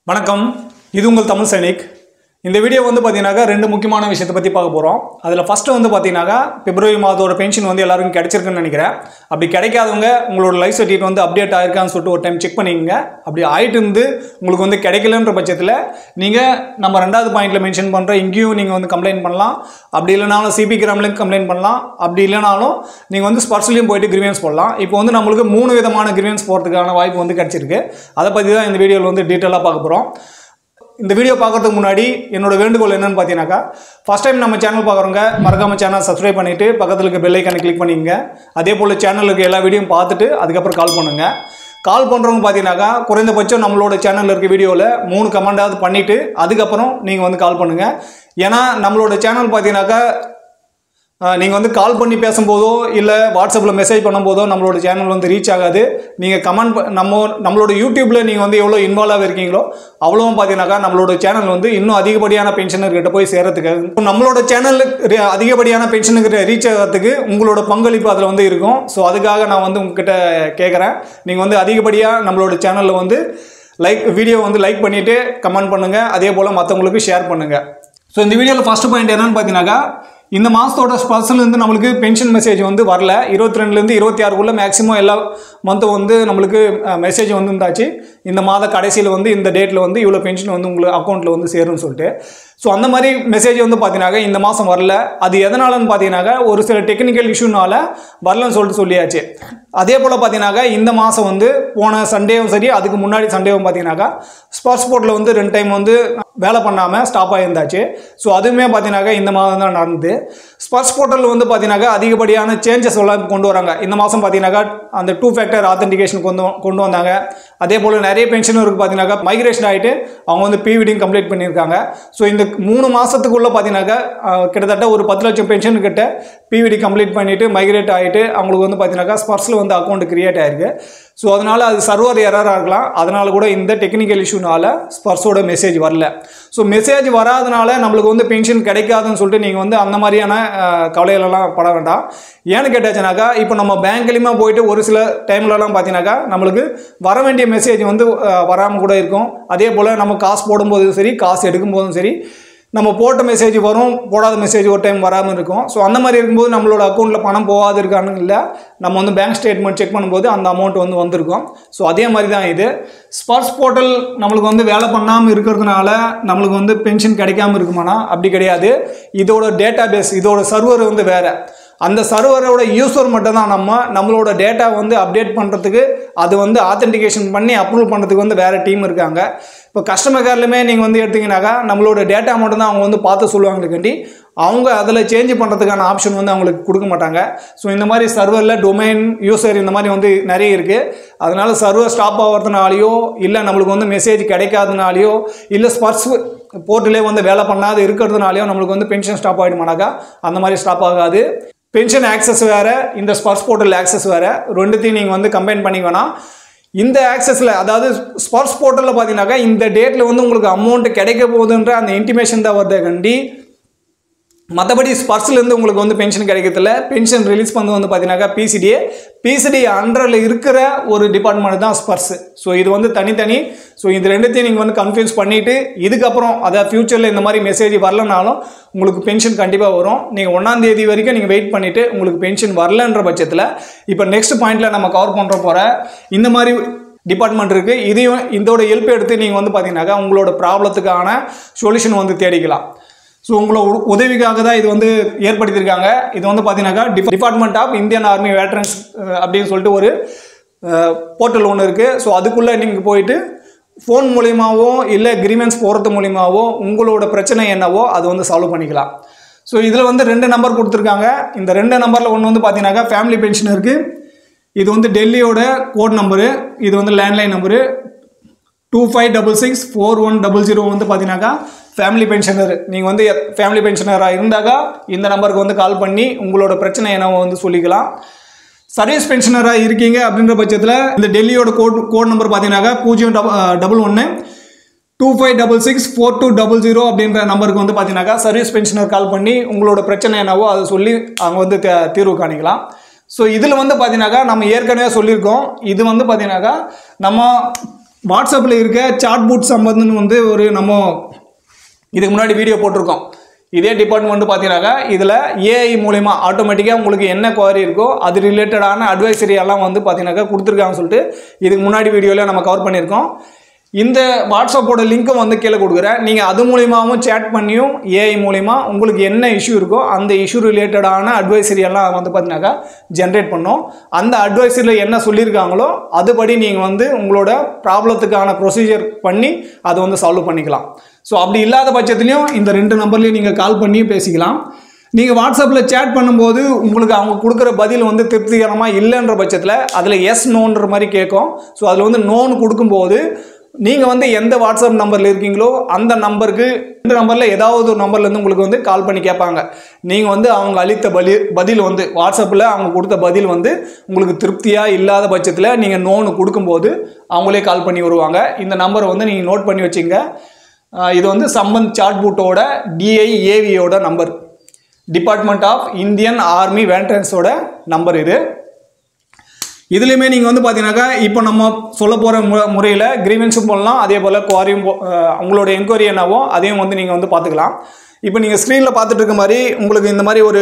வணக்கம் இது உங்கள் தமிழ் சைனிக் இந்த வீடியோ வந்து பார்த்தீங்கன்னாக்கா ரெண்டு முக்கியமான விஷயத்தை பற்றி பார்க்க போகிறோம் அதில் ஃபஸ்ட்டு வந்து பார்த்தீங்கன்னாக்கா பிப்ரவரி மாதத்தோட பென்ஷன் வந்து எல்லாருக்கும் கிடைச்சிருக்குன்னு நினைக்கிறேன் அப்படி கிடைக்காதவங்க உங்களோட லைஃப் சர்டிஃபிகேட் வந்து அப்டேட் ஆயிருக்கான்னு சொல்லிட்டு ஒரு டைம் செக் பண்ணிக்கங்க அப்படி ஆயிட்டு இருந்து உங்களுக்கு வந்து கிடைக்கலன்ற பட்சத்தில் நீங்கள் நம்ம ரெண்டாவது பாயிண்ட்டில் மென்ஷன் பண்ணுற இங்கேயும் நீங்கள் வந்து கம்ப்ளைண்ட் பண்ணலாம் அப்படி இல்லைனாலும் சிபி கிராம்லேயும் கம்ப்ளைண்ட் பண்ணலாம் அப்படி இல்லைனாலும் நீங்கள் வந்து ஸ்பர்ஸ்லையும் போயிட்டு கிரிவியன்ஸ் போடலாம் இப்போ வந்து நம்மளுக்கு மூணு விதமான கிரிவியன்ஸ் போகிறதுக்கான வாய்ப்பு வந்து கிடச்சிருக்கு அதை பற்றி தான் இந்த வீடியோவில் வந்து டீட்டெயிலாக பார்க்க போகிறோம் இந்த வீடியோ பார்க்கறதுக்கு முன்னாடி என்னோட வேண்டுகோள் என்னன்னு பார்த்தீங்கன்னாக்கா ஃபஸ்ட் டைம் நம்ம சேனல் பார்க்குறவங்க மறக்காம சேனல் சப்ஸ்கிரைப் பண்ணிவிட்டு பக்கத்தில் இருக்க பெல் ஐக்கானை கிளிக் பண்ணிக்கங்க அதே போல் சேனலுக்கு எல்லா வீடியோவும் பார்த்துட்டு அதுக்கப்புறம் கால் பண்ணுங்க கால் பண்ணுறவங்க பார்த்தீங்கன்னாக்கா குறைந்தபட்சம் நம்மளோட சேனலில் இருக்க வீடியோவில் மூணு கமெண்டாவது பண்ணிவிட்டு அதுக்கப்புறம் நீங்கள் வந்து கால் பண்ணுங்கள் ஏன்னா நம்மளோட சேனல் பார்த்தீங்கன்னாக்கா நீங்கள் வந்து கால் பண்ணி பேசும்போதோ இல்லை வாட்ஸ்அப்பில் மெசேஜ் பண்ணும்போதோ நம்மளோட சேனல் வந்து ரீச் ஆகாது நீங்கள் கமெண்ட் நம்ம நம்மளோட யூடியூப்பில் நீங்கள் வந்து எவ்வளோ இன்வால்வ் இருக்கீங்களோ அவ்வளோவும் பார்த்தீங்கன்னாக்கா நம்மளோட சேனல் வந்து இன்னும் அதிகப்படியான பென்ஷனர்கிட்ட போய் சேர்றதுக்கு நம்மளோட சேனல் அதிகப்படியான பென்ஷனுக்கு ரீச் ஆகிறதுக்கு உங்களோட பங்களிப்பு அதில் வந்து இருக்கும் ஸோ அதுக்காக நான் வந்து உங்ககிட்ட கேட்குறேன் நீங்கள் வந்து அதிகப்படியாக நம்மளோட சேனலில் வந்து லைக் வீடியோ வந்து லைக் பண்ணிவிட்டு கமெண்ட் பண்ணுங்கள் அதே போல் மற்றவங்களுக்கு ஷேர் பண்ணுங்கள் ஸோ இந்த வீடியோவில் ஃபஸ்ட்டு பாயிண்ட் என்னன்னு பார்த்தீங்கன்னாக்கா இந்த மாதத்தோட ஸ்பர்ஸ்லேருந்து நம்மளுக்கு பென்ஷன் மெசேஜ் வந்து வரல இருபத்தி ரெண்டுலேருந்து இருபத்தி ஆறுக்குள்ளே மேக்ஸிமம் எல்லா மந்த்தும் வந்து நம்மளுக்கு மெசேஜ் வந்து இருந்தாச்சு இந்த மாத கடைசியில் வந்து இந்த டேட்டில் வந்து இவ்வளோ பென்ஷன் வந்து உங்களுக்கு அக்கௌண்ட்டில் வந்து சேரும்னு சொல்லிட்டு ஸோ அந்த மாதிரி மெசேஜ் வந்து பார்த்தீங்கன்னாக்கா இந்த மாதம் வரல அது எதனாலன்னு பார்த்தீங்கன்னாக்கா ஒரு சில டெக்னிக்கல் இஷ்யூனால வரலன்னு சொல்லிட்டு சொல்லியாச்சு அதே போல் பார்த்தீங்கன்னாக்கா இந்த மாதம் வந்து போன சண்டேவும் சரி அதுக்கு முன்னாடி சண்டேவும் பார்த்தீங்கன்னாக்கா ஸ்போர்ட்ஸ் போர்ட்டில் வந்து ரெண்டு டைம் வந்து வேலை பண்ணாமல் ஸ்டாப் ஆகியிருந்தாச்சு ஸோ அதுவுமே பார்த்தீங்கன்னாக்கா இந்த மாதம் தான் நடந்தது ஸ்பர்ஸ் போர்ட்டல் வந்து பார்த்தீங்கன்னாக்கா அதிகப்படியான சேஞ்சஸ் எல்லாம் கொண்டு வராங்க இந்த மாதம் பார்த்தீங்கன்னாக்கா அந்த டூ ஃபேக்டர் ஆத்தென்டிகேஷன் கொண்டு கொண்டு வந்தாங்க அதே போல் நிறைய பென்ஷனருக்கு பார்த்தீங்கன்னாக்கா மைக்ரேஷன் ஆகிட்டு அவங்க வந்து பிவிடியும் கம்ப்ளீட் பண்ணியிருக்காங்க ஸோ இந்த மூணு மாதத்துக்குள்ளே பார்த்தீங்கன்னாக்கா அஹ், கிட்டத்தட்ட ஒரு பத்து லட்சம் பென்ஷன் கிட்ட பிவிடி கம்ப்ளீட் பண்ணிவிட்டு மைக்ரேட் ஆகிட்டு அவங்களுக்கு வந்து பார்த்தீங்கன்னாக்கா ஸ்பர்ஸில் வந்து அக்கௌண்ட் கிரியேட் ஆயிருக்கு ஸோ அதனால் அது சர்வர் எரராக இருக்கலாம் அதனால் கூட இந்த டெக்னிக்கல் இஷ்யூனால ஸ்பர்ஸோட மெசேஜ் வரல ஸோ மெசேஜ் வராதனால நம்மளுக்கு வந்து பென்ஷன் கிடைக்காதுன்னு சொல்லிட்டு நீங்கள் வந்து அந்த மாதிரியான அஹ், கவலையிலலாம் பட வேண்டாம் ஏன்னு கேட்டாச்சுனாக்கா இப்போ நம்ம பேங்க்லேயுமே போயிட்டு ஒரு சில டைம்லலாம் பார்த்தீங்கன்னாக்கா நம்மளுக்கு வர வேண்டிய மெசேஜ் வந்து வராமல் கூட இருக்கும் அதே போல் நம்ம காசு போடும்போதும் சரி காசு எடுக்கும்போதும் சரி நம்ம போட்ட மெசேஜ் வரும் போடாத மெசேஜ் ஒரு டைம் வராமல் இருக்கும் ஸோ அந்த மாதிரி இருக்கும்போது நம்மளோட அக்கௌண்ட்டில் பணம் போகாது இருக்கான்னு இல்லை நம்ம வந்து பேங்க் ஸ்டேட்மெண்ட் செக் பண்ணும்போது அந்த அமௌண்ட் வந்து வந்திருக்கும் ஸோ அதே மாதிரி தான் இது ஸ்போர்ட்ஸ் போர்ட்டல் நம்மளுக்கு வந்து வேலை பண்ணாமல் இருக்கிறதுனால நம்மளுக்கு வந்து பென்ஷன் கிடைக்காம இருக்குமானா அப்படி கிடையாது இதோட டேட்டா பேஸ் இதோட சர்வர் வந்து வேறு அந்த சர்வரோட யூசர் மட்டும் தான் நம்ம நம்மளோட டேட்டா வந்து அப்டேட் பண்ணுறதுக்கு அது வந்து ஆத்தென்டிகேஷன் பண்ணி அப்ரூவ் பண்ணுறதுக்கு வந்து வேறு டீம் இருக்காங்க இப்போ கஸ்டமர் கேர்லையுமே நீங்கள் வந்து எடுத்தீங்கன்னாக்கா நம்மளோட டேட்டா மட்டும் தான் அவங்க வந்து பார்த்து சொல்லுவாங்களுக்காண்டி அவங்க அதில் சேஞ்ச் பண்ணுறதுக்கான ஆப்ஷன் வந்து அவங்களுக்கு கொடுக்க மாட்டாங்க ஸோ இந்த மாதிரி சர்வரில் டொமைன் யூசர் இந்த மாதிரி வந்து நிறைய இருக்குது அதனால சர்வர் ஸ்டாப் ஆகிறதுனாலையோ இல்லை நம்மளுக்கு வந்து மெசேஜ் கிடைக்காதனாலையோ இல்லை ஸ்பர்ஸ் போர்ட்டிலே வந்து வேலை பண்ணாது இருக்கிறதுனாலையோ நம்மளுக்கு வந்து பென்ஷன் ஸ்டாப் ஆகிடுமானாக்கா அந்த மாதிரி ஸ்டாப் ஆகாது பென்ஷன் ஆக்சஸ் வேறு இந்த ஸ்பர்ஸ் போர்ட்டல் ஆக்சஸ் வேறு ரெண்டுத்தையும் நீங்கள் வந்து கம்பைன் பண்ணி வேணாம் இந்த ஆக்சஸில் அதாவது ஸ்போர்ட்ஸ் போர்ட்டலில் பார்த்தீங்கன்னாக்கா இந்த டேட்டில் வந்து உங்களுக்கு அமௌண்ட் கிடைக்க போகுதுன்ற அந்த இன்டிமேஷன் தான் வருதை கண்டி மற்றபடி ஸ்பர்ஸ்லேருந்து உங்களுக்கு வந்து பென்ஷன் கிடைக்கிறதில்ல பென்ஷன் ரிலீஸ் பண்ணது வந்து பார்த்தீங்கன்னாக்கா பிசிடிஏ பிசிடி அண்டரில் இருக்கிற ஒரு டிபார்ட்மெண்ட் தான் ஸ்பர்ஸ் ஸோ இது வந்து தனித்தனி ஸோ இது ரெண்டுத்தையும் நீங்கள் வந்து கன்ஃபியூஸ் பண்ணிவிட்டு இதுக்கப்புறம் அதாவது ஃப்யூச்சரில் இந்த மாதிரி மெசேஜ் வரலனாலும் உங்களுக்கு பென்ஷன் கண்டிப்பாக வரும் நீங்கள் ஒன்றாம் தேதி வரைக்கும் நீங்கள் வெயிட் பண்ணிவிட்டு உங்களுக்கு பென்ஷன் வரலன்ற பட்சத்தில் இப்போ நெக்ஸ்ட் பாயிண்டில் நம்ம கவர் பண்ணுற போகிற இந்த மாதிரி டிபார்ட்மெண்ட் இருக்குது இதையும் இதோட ஹெல்ப் எடுத்து நீங்கள் வந்து பார்த்தீங்கன்னாக்கா உங்களோட ப்ராப்ளத்துக்கான சொல்யூஷன் வந்து தேடிக்கலாம் ஸோ உங்களோட உ- உதவிக்காக தான் இது வந்து ஏற்படுத்தியிருக்காங்க இது வந்து பார்த்தீங்கன்னாக்கா department of Indian army veterans அப்படின்னு சொல்லிட்டு ஒரு போர்ட்டல் ஒன்று இருக்குது ஸோ அதுக்குள்ளே நீங்கள் போயிட்டு ஃபோன் மூலியமாவோ இல்லை கிரிமெண்ட்ஸ் போகிறது மூலியமாவோ உங்களோட பிரச்சனை என்னவோ அது வந்து சால்வ் பண்ணிக்கலாம் ஸோ இதில் வந்து ரெண்டு நம்பர் கொடுத்துருக்காங்க இந்த ரெண்டு நம்பரில் ஒன்று வந்து பார்த்தீங்கன்னாக்கா ஃபேமிலி பென்ஷன் இருக்குது இது வந்து டெல்லியோட கோட் நம்பரு இது வந்து landline number two five double six four one double zero வந்து பார்த்தீங்கன்னாக்கா ஃபேமிலி பென்ஷனர் நீங்கள் வந்து ஃபேமிலி பென்ஷனராக இருந்தாக்கா இந்த நம்பருக்கு வந்து கால் பண்ணி உங்களோட பிரச்சனை என்னவோ வந்து சொல்லிக்கலாம் சர்வீஸ் பென்ஷனராக இருக்கீங்க அப்படின்ற பட்சத்தில் இந்த டெல்லியோட கோட் கோட் நம்பர் பார்த்தீங்கன்னாக்கா பூஜ்ஜியம் டபுள் டபுள் ஒன்று two five double six four two double zero அப்படின்ற நம்பருக்கு வந்து பார்த்தீங்கன்னாக்கா சர்வீஸ் பென்ஷனர் கால் பண்ணி உங்களோட பிரச்சனை என்னவோ அதை சொல்லி அவங்க வந்து தே- தீர்வு காணிக்கலாம் ஸோ இதில் வந்து பார்த்தீங்கன்னாக்கா நம்ம ஏற்கனவே சொல்லியிருக்கோம் இது வந்து பார்த்தீங்கன்னாக்கா நம்ம வாட்ஸ்அப்பில் இருக்க சாட் பூட் சம்பந்தம்னு வந்து ஒரு நம்ம இதுக்கு முன்னாடி வீடியோ போட்டிருக்கோம் இதே டிபார்ட்மெண்ட் பார்த்தீங்கன்னாக்கா இதில் ஏஐ மூலயமா ஆட்டோமேட்டிக்காக உங்களுக்கு என்ன குவாரி இருக்கோ அது ரிலேட்டடான அட்வைசரி எல்லாம் வந்து பார்த்தீங்கன்னாக்கா கொடுத்துருக்காங்கன்னு சொல்லிட்டு இதுக்கு முன்னாடி வீடியோவில் நம்ம கவர் பண்ணியிருக்கோம் இந்த வாட்ஸ்அப்போட லிங்க்கும் வந்து கீழே கொடுக்குறேன் நீங்கள் அது மூலியமாகவும் சேட் பண்ணியும் ஏஐ மூலிமா உங்களுக்கு என்ன இஷ்யூ இருக்கோ அந்த இஷ்யூ ரிலேட்டடான அட்வைசரி எல்லாம் வந்து பார்த்தீங்கன்னாக்கா ஜென்ரேட் பண்ணோம் அந்த அட்வைசரியில் என்ன சொல்லியிருக்காங்களோ அதுபடி நீங்கள் வந்து உங்களோட ப்ராப்ளத்துக்கான ப்ரொசீஜர் பண்ணி அதை வந்து சால்வ் பண்ணிக்கலாம் ஸோ அப்படி இல்லாத பட்சத்துலையும் இந்த ரெண்டு நம்பர்லேயும் நீங்கள் கால் பண்ணி பேசிக்கலாம் நீங்கள் வாட்ஸ்அப்பில் சேட் பண்ணும்போது உங்களுக்கு அவங்க கொடுக்குற பதில் வந்து திருப்திகரமாக இல்லைன்ற பட்சத்தில் அதில் எஸ் நோன்ற மாதிரி கேட்கும் ஸோ அதில் வந்து நோன் கொடுக்கும்போது நீங்கள் வந்து எந்த வாட்ஸ்அப் நம்பரில் இருக்கீங்களோ அந்த நம்பருக்கு இந்த நம்பரில் ஏதாவது ஒரு நம்பர்லேருந்து உங்களுக்கு வந்து கால் பண்ணி கேட்பாங்க நீங்கள் வந்து அவங்க அளித்த பலி பதில் வந்து வாட்ஸ்அப்பில் அவங்க கொடுத்த பதில் வந்து உங்களுக்கு திருப்தியாக இல்லாத பட்சத்தில் நீங்கள் நோன்னு கொடுக்கும்போது அவங்களே கால் பண்ணி வருவாங்க இந்த நம்பரை வந்து நீங்கள் நோட் பண்ணி வச்சுங்க ஆஹ் இது வந்து சம்பந்த் சாட்பூட்டோட டிஐஏவியோட number department of Indian army வேண்டன்ஸோட நம்பர் இது இதுலேயுமே நீங்கள் வந்து பார்த்தீங்கன்னாக்கா இப்போ நம்ம சொல்ல போகிற மு முறையில் கிரீவன்ஸும் போடலாம் அதே போல் குவாரியும் போ- அஹ் உங்களோட என்கொயரி என்னவோ அதையும் வந்து நீங்கள் வந்து பார்த்துக்கலாம் இப்போ நீங்கள் ஸ்க்ரீனில் பார்த்துட்டு இருக்க மாதிரி உங்களுக்கு இந்த மாதிரி ஒரு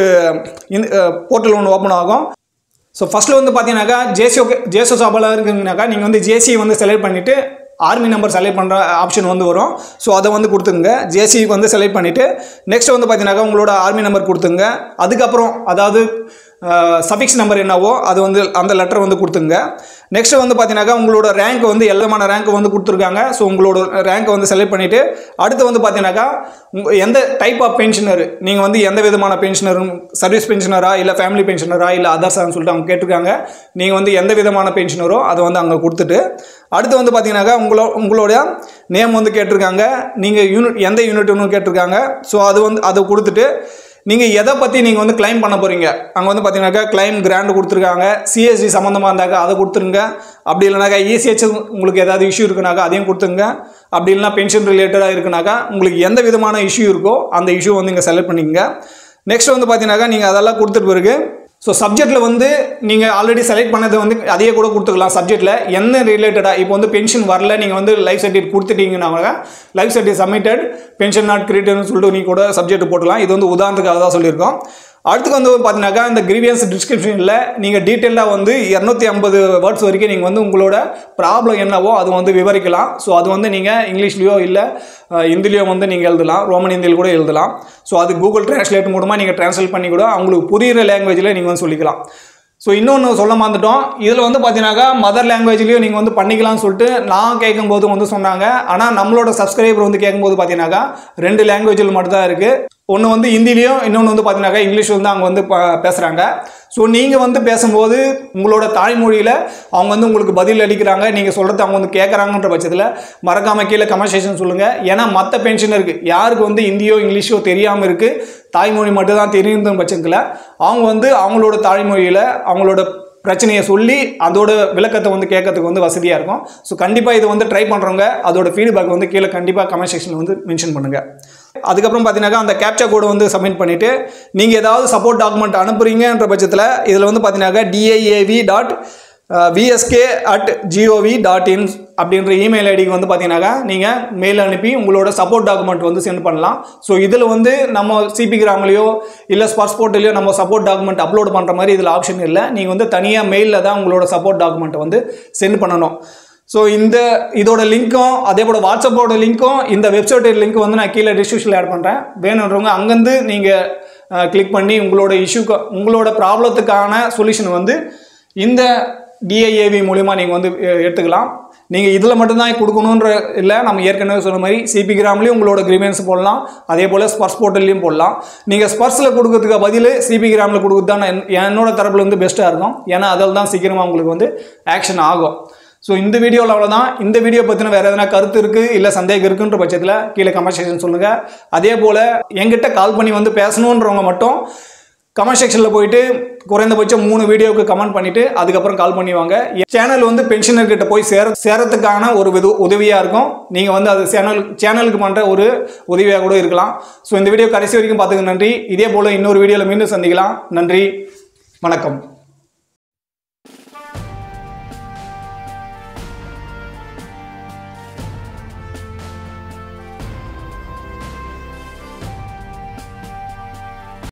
போர்ட்டல் ஒன்று ஓப்பன் ஆகும் ஸோ ஃபஸ்ட்டில் வந்து பார்த்தீங்கன்னாக்கா ஜேசிஓ ஜேசோ சாபாலாக இருக்குங்கனாக்கா நீங்கள் வந்து ஜேசி வந்து செலக்ட் பண்ணிவிட்டு ஆர்மி நம்பர் செலக்ட் பண்ணுற ஆப்ஷன் வந்து வரும் ஸோ அதை வந்து கொடுத்துங்க ஜேசி வந்து செலக்ட் பண்ணிவிட்டு நெக்ஸ்ட் வந்து பார்த்தீங்கன்னாக்கா உங்களோட ஆர்மி நம்பர் கொடுத்துங்க அதுக்கப்புறம் அதாவது சஃபிக்ஸ் நம்பர் என்னவோ அது வந்து அந்த லெட்டர் வந்து கொடுத்துங்க நெக்ஸ்ட் வந்து பார்த்தீங்கன்னாக்கா உங்களோட ரேங்க் வந்து எல்லாமான ரேங்க் வந்து கொடுத்துருக்காங்க ஸோ உங்களோட ரேங்க்கை வந்து செலக்ட் பண்ணிவிட்டு அடுத்து வந்து பார்த்தீங்கன்னாக்கா உங்க எந்த டைப் ஆஃப் பென்ஷனர் நீங்கள் வந்து எந்த விதமான பென்ஷனரும் சர்வீஸ் பென்ஷனரா இல்லை ஃபேமிலி பென்ஷனரா இல்லை அதர்ஸான்னு சொல்லிட்டு அவங்க கேட்டிருக்காங்க நீங்கள் வந்து எந்த விதமான பென்ஷனரோ அதை வந்து அங்கே கொடுத்துட்டு அடுத்து வந்து பார்த்தீங்கன்னாக்கா உங்களோ உங்களோட நேம் வந்து கேட்டிருக்காங்க நீங்கள் யூனிட் எந்த யூனிட்னு கேட்டிருக்காங்க ஸோ அது வந்து அதை கொடுத்துட்டு நீங்கள் எதை பற்றி நீங்கள் வந்து கிளைம் பண்ண போகிறீங்க அங்கே வந்து பார்த்தீங்கன்னாக்கா கிளைம் கிராண்ட் கொடுத்துருக்காங்க சிஎஸ்டி சம்மந்தமாக இருந்தாக்கா அதை கொடுத்துருங்க அப்படி இல்லைனாக்கா இசிஹெச் உங்களுக்கு ஏதாவது இஷ்யூ இருக்குனாக்கா அதையும் கொடுத்துங்க அப்படி இல்லைனா பென்ஷன் ரிலேட்டடாக இருக்குனாக்கா உங்களுக்கு எந்த விதமான இஷ்யூ இருக்கோ அந்த இஷ்யூ வந்து இங்கே செலக்ட் பண்ணிக்கங்க நெக்ஸ்ட் வந்து பார்த்தீங்கன்னாக்கா நீங்கள் அதெல்லாம் கொடுத்துட்டு பிறகு ஸோ சப்ஜெக்ட்டில் வந்து நீங்கள் ஆல்ரெடி செலக்ட் பண்ணதை வந்து அதையே கூட கொடுத்துக்கலாம் சப்ஜெக்ட்டில் என்ன ரிலேட்டடாக இப்போ வந்து பென்ஷன் வரல நீங்கள் வந்து லைஃப் சர்டிஃபிகேட் கொடுத்துட்டீங்கன்னா life certificate submitted pension not கிரியேட்டட்னு சொல்லிட்டு நீங்கள் கூட சப்ஜெக்ட் போட்டுக்கலாம் இது வந்து உதாரணத்துக்காக தான் சொல்லியிருக்கோம் அடுத்து வந்து பார்த்தீங்கன்னாக்கா இந்த கிரீவியன்ஸ் டிஸ்கிரிப்ஷனில் நீங்கள் டீட்டெயிலாக வந்து இரநூத்தி ஐம்பது வேர்ட்ஸ் வரைக்கும் நீங்கள் வந்து உங்களோட ப்ராப்ளம் என்னவோ அது வந்து விவரிக்கலாம் ஸோ அது வந்து நீங்கள் இங்கிலீஷ்லேயோ இல்லை ஹிந்திலையோ வந்து நீங்கள் எழுதலாம் ரோமன் ஹிந்தியில் கூட எழுதலாம் ஸோ அது கூகுள் டிரான்ஸ்லேட் மூலமாக நீங்கள் டிரான்ஸ்லேட் பண்ணி கூட அவங்களுக்கு புரிகிற லாங்குவேஜில் நீங்கள் வந்து சொல்லிக்கலாம் ஸோ இன்னொன்று சொல்ல மறந்துட்டோம் இதில் வந்து பார்த்தீங்கன்னாக்கா மதர் லாங்குவேஜ்லேயும் நீங்கள் வந்து பண்ணிக்கலாம்னு சொல்லிட்டு நான் கேட்கும்போது வந்து சொன்னாங்க ஆனால் நம்மளோட சப்ஸ்கிரைபர் வந்து கேட்கும்போது பார்த்தீங்கன்னாக்கா ரெண்டு லாங்குவேஜில் மட்டும்தான் இருக்குது ஒன்று வந்து ஹிந்திலையும் இன்னொன்று வந்து பார்த்தீங்கன்னாக்கா இங்கிலீஷ் வந்து அவங்க வந்து ப- பேசுகிறாங்க ஸோ நீங்கள் வந்து பேசும்போது உங்களோட தாய்மொழியில் அவங்க வந்து உங்களுக்கு பதில் அளிக்கிறாங்க நீங்கள் சொல்கிறது அவங்க வந்து கேட்குறாங்கன்ற பட்சத்தில் மறக்காமல் கீழே கமெண்டேஷன் சொல்லுங்கள் ஏன்னா மற்ற பென்ஷனருக்கு யாருக்கு வந்து ஹிந்தியோ இங்கிலீஷோ தெரியாமல் இருக்குது தாய்மொழி மட்டும் தான் தெரியுன்ற பட்சத்தில் அவங்க வந்து அவங்களோட தாய்மொழியில் அவங்களோட பிரச்சனையை சொல்லி அதோட விளக்கத்தை வந்து கேட்கறதுக்கு வந்து வசதியாக இருக்கும் ஸோ கண்டிப்பாக இது வந்து ட்ரை பண்ணுறவங்க அதோட ஃபீட்பேக் வந்து கீழே கண்டிப்பாக கமெண்ட் செக்ஷனில் வந்து மென்ஷன் பண்ணுங்கள் அதுக்கப்புறம் பார்த்தீங்கன்னாக்கா அந்த கேப்சா கோடு வந்து சப்மிட் பண்ணிவிட்டு நீங்கள் ஏதாவது சப்போர்ட் டாக்குமெண்ட் அனுப்புறீங்கன்ற பட்சத்தில் இதில் வந்து பார்த்தீங்கன்னாக்கா DIAV dot VSK at GOV dot in அப்படின்ற இமெயில் ஐடிக்கு வந்து பார்த்தீங்கன்னாக்கா நீங்கள் மெயில் அனுப்பி உங்களோட சப்போர்ட் டாக்குமெண்ட் வந்து சென்ட் பண்ணலாம் ஸோ இதில் வந்து நம்ம சிபி கிராம்லையோ இல்லை ஸ்பாட்ஸ் போர்ட்டலையோ நம்ம சப்போர்ட் டாக்குமெண்ட் அப்லோட் பண்ணுற மாதிரி இதில் ஆப்ஷன் இல்லை நீங்கள் வந்து தனியாக மெயிலில் தான் உங்களோட சப்போர்ட் டாக்குமெண்ட்டை வந்து சென்ட் பண்ணணும் ஸோ இந்த இதோட லிங்க்கும் அதே போல் வாட்ஸ்அப்போட லிங்க்கும் இந்த வெப்சைட் லிங்க் வந்து நான் கீழே டிஸ்கிரிப்ஷனில் ஆட் பண்ணுறேன் வேணுன்றவங்க அங்கேருந்து நீங்கள் கிளிக் பண்ணி உங்களோட இஷ்யூக்கு உங்களோட ப்ராப்ளத்துக்கான சொல்யூஷன் வந்து இந்த டிஐஏவி மூலிமா நீங்கள் வந்து எ- எடுத்துக்கலாம் நீங்கள் இதில் மட்டும்தான் கொடுக்கணுன்ற இல்லை நம்ம ஏற்கனவே சொன்ன மாதிரி சிபி கிராம்லேயும் உங்களோட கிரிமென்ஸ் போடலாம் அதே போல் ஸ்பர்ஸ் போர்ட்டல்லையும் போடலாம் நீங்கள் ஸ்பர்ஸில் கொடுக்கறதுக்கு பதில் சிபி கிராமில் கொடுக்குறது தான் என்- என்னோட தரப்புல வந்து பெஸ்ட்டாக இருக்கும் ஏன்னா அதில் தான் சீக்கிரமாக உங்களுக்கு வந்து ஆக்ஷன் ஆகும் ஸோ இந்த வீடியோவில் அவ்வளோதான் இந்த வீடியோ பற்றின வேறு எதனா கருத்து இருக்குது இல்லை சந்தேகம் இருக்குன்ற பட்சத்தில் கீழே கமெண்ட் செக்ஷன் சொல்லுங்கள் அதே போல் என்கிட்ட கால் பண்ணி வந்து பேசணுன்றவங்க மட்டும் கமெண்ட் செக்ஷனில் போயிட்டு குறைந்தபட்சம் மூணு வீடியோவுக்கு கமெண்ட் பண்ணிவிட்டு அதுக்கப்புறம் கால் பண்ணிவாங்க சேனல் வந்து பென்ஷனர்கிட்ட போய் சேர சேரத்துக்கான ஒரு விது உதவியாக இருக்கும் நீங்கள் வந்து அது சேனல் சேனலுக்கு பண்ணுற ஒரு உதவியாக கூட இருக்கலாம் ஸோ இந்த வீடியோ கடைசி வரைக்கும் பார்த்துக்க நன்றி இதே போல் இன்னொரு வீடியோவில் மீண்டும் சந்திக்கலாம் நன்றி வணக்கம்